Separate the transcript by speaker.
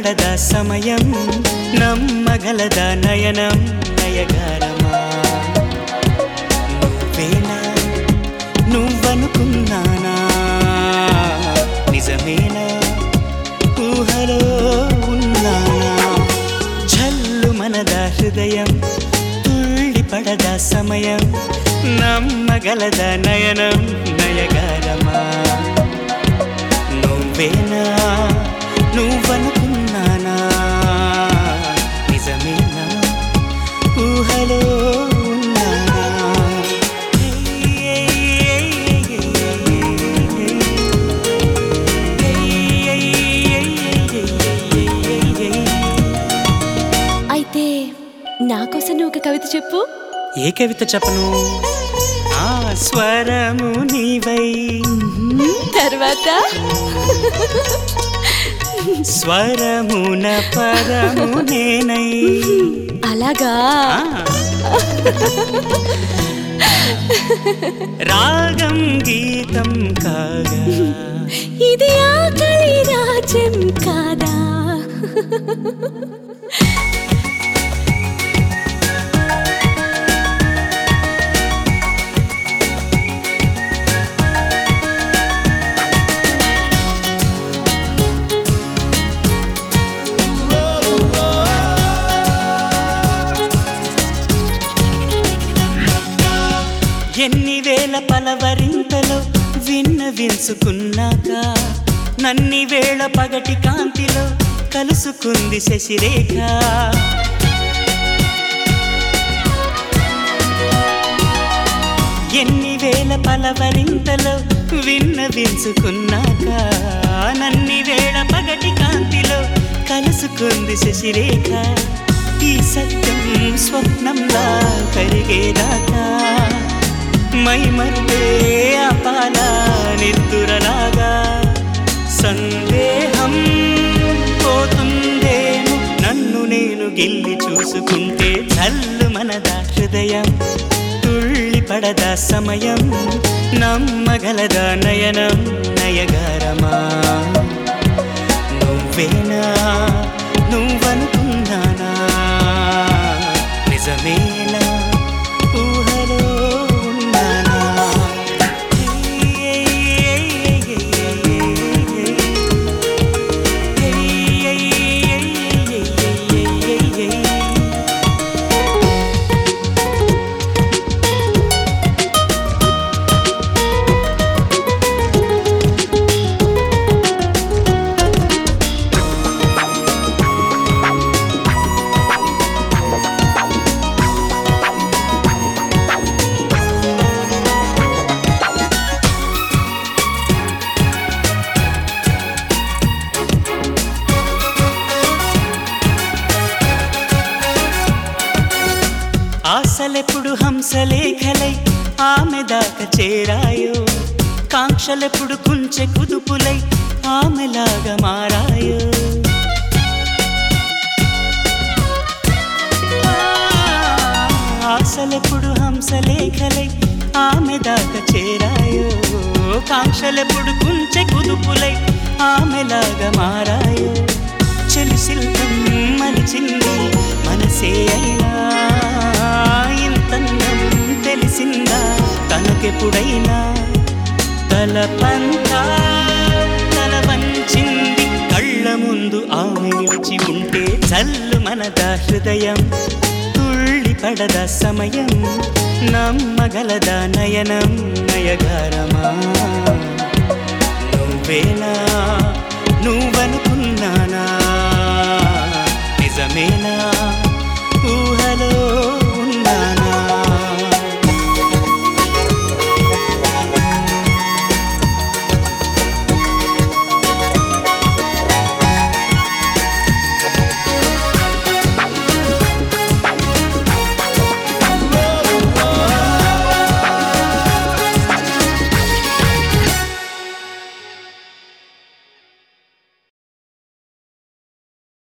Speaker 1: పడద సమయం నమ్మగలద నయనం నయగారమా నువ్వేనా నువ్వనుకున్నానా నిజమేనా ఊహలో ఉన్నానా జల్లు మనద హృదయం తుళ్ళి పడద సమయం నమ్మగలద నయనం నయగారమా నువ్వేనా నువ్వనుకున్నానా నిజమేనా ఊహలో ఉన్నానా
Speaker 2: అయితే నా కోసం నువ్వు ఒక కవిత చెప్పు
Speaker 1: ఏ కవిత చెప్పను ఆ స్వరము నీవై
Speaker 2: తర్వాత
Speaker 1: స్వరమున పదము నేనై
Speaker 2: అలాగా
Speaker 1: ఆ. రాగం గీతం కాగా
Speaker 2: ఇది ఆకలి రాజ్యం కాదా
Speaker 1: ఎన్ని వేల పలవరింతలో విన్న విన్సుకున్నాక నన్ని వేళ పగటి కాంతిలో కలుసుకుంది శశిరేఖ ఎన్ని వేల పలవరింతలో విన్న విన్సుకున్నాక నన్ని వేళ పగటి కాంతిలో కలుసుకుంది శశిరేఖ ఈ సత్యం స్వప్నంలా కరిగేదాకా మై మరుపే అపాల నిద్దురలాగా సందేహం పోతుందేమో నన్ను నేను గిల్లి చూసుకుంటే చల్లు మనదా హృదయం తుళ్ళి పడదా సమయం నమ్మగలదా నయనం నయగారమా నువ్వేనా నువ్వనుకున్నానా నిజమేనా ఊహలో ఉన్నానా ఆశలెప్పుడు హంసలేఖలై ఆమె దాకా చేరాయో కాంక్షలెప్పుడు కుంచె కుదుపులై ఆమెలాగా మారాయో ఆశలెప్పుడు హంసలేఖలై ఆమె దాకా చేరాయో కాంక్షలెప్పుడు కుంచె కుదుపులై ఆమెలాగా మారాయో చెలి శిల్పం మలిచింది మనసే అయినా ఇంతందం తెలిసిందా తనకెప్పుడైనా తలపంతా తల వంచింది కళ్ళ ముందు ఆమె నిలిచి ఉంటే చల్లు మనద హృదయం తుళ్ళి పడద సమయం నమ్మగలద నయనం నయగారమా నువ్వేనా నువ్వను